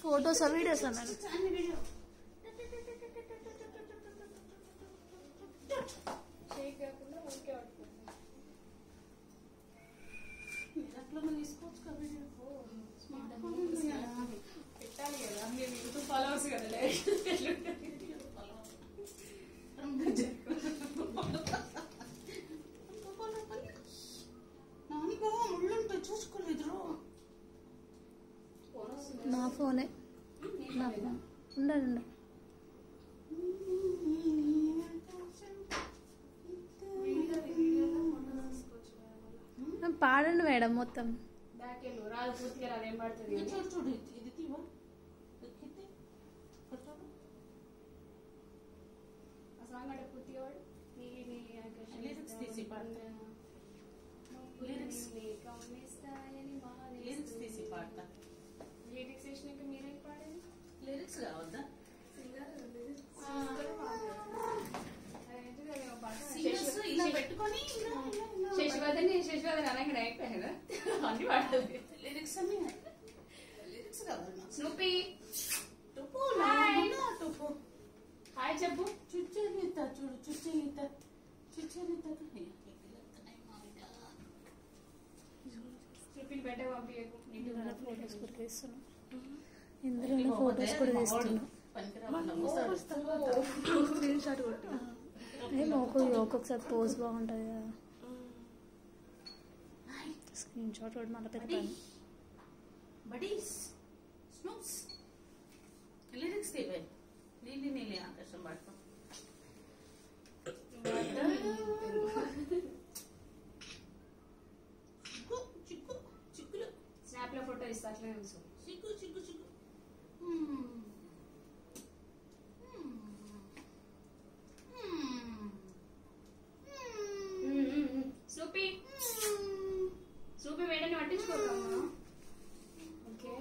Photos videos madam అన్ని video shake కాకుండా ఊరికే పట్టుకుంటాం అట్లా తీసుకోవచ్చు కదా వీడియో స్మార్ట్ ఫోన్ ఉంది ఉంది కదా. కదా. పెట్టాలి కదా మీరు యూట్యూబ్ ఫాలోవర్స్ కదా నానిగో ముళ్ళుంటే చూసుకోలేదు ఫోన్ వస్తుంది నా ఫోనే నా ఫోన్ ఉండండి ఉండండి వీడియో వీడియోలో ఫోటో తీసుకోవచ్చు కదా మళ్ళా. పాడండి మేడం మొత్తం బ్యాక్ వెళ్ళు రాదు పూర్తిగా రాదు ఏం పడుతుంది ఇది చూడు చూడు ఇది- ఇది తీవా ఎక్కితే కొట్టాడు ఆ సాంగ్ అంటే పూర్తిగా వాడు నీలి నీలి ఆకాశం Lyrics తీసి పాడతా. Lyrics. లిరిక్స్ తీసి పాడతా లిరిక్స్ వేసినాక మీరేం పాడేది లిరిక్స్ కావద్దా సింగర్ సింగర్స్ ఇలా పెట్టుకొని ఇలా ఇలా ఇలా శశివర్ధన్ శశివర్ధన్ అనగానే అయిపోయాయి కదా అన్ని పాడాలి లిరిక్స్ అన్ని లిరిక్స్ కావాలి నాకు. స్నూపీ టుపు Hi. నా టుపు హాయ్ చెప్పు చుచ్చరిత చూడు చుచ్చరిత చుచ్చరిత స్నూపీని బయట పంపించకు ఇందులో ఫొటోస్ కూడా తీస్తున్నా ఇందులో ఫొటోస్ కూడా తీస్తున్నా స్క్రీన్ షాట్ కొట్టు ఏమో ఒక్కొక్క ఒక్కొక్కసారి పోజ్ బాగుంటుంది కదా స్క్రీన్ షాట్ కూడా మళ్ళీ పెద్ద పని బడీస్ స్నూప్స్ లిరిక్స్ తీవే నీలి నీలి ఆకాశం పడతాం చిక్కు చిక్కు చిక్కులు స్నాప్ లో ఫోటో ఇస్తా అట్లనే ఉంచు చిక్కు చిక్కు చిక్కు మ్మ్. మ్మ్. మ్మ్. స్నూపీ మ్మ్. స్నూపీ వేడని పట్టించుకోకమ్మా ఓకే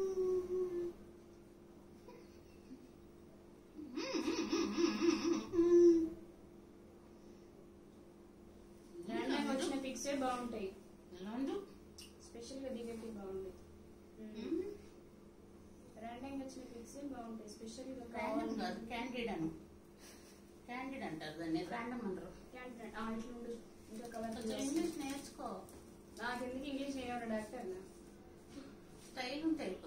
ల్యాండ్ వచ్చిన పిక్సే బాగుంటాయి ఎలాంటి? స్పెషల్ గా దిగట్టి బాగుంటాయి మ్మ్. ర్యాండమ్ వచ్చిన పిక్సే బాగుంటాయి స్పెషల్ గా ర్యాండమ్ కాదు క్యాండిడ్ అను క్యాండిడ్ అంటారు దాన్ని ర్యాండమ్ అంటారు క్యాండిడేట్ ఆ ఇట్లా ఉండు ఇంకా కలర్ కొంచెం ఇంగ్లీష్ నేర్చుకో నాకు ఎందుకు ఇంగ్లీష్ నేర్చుకో డాక్టర్ నా స్టైల్ ఉంటాయి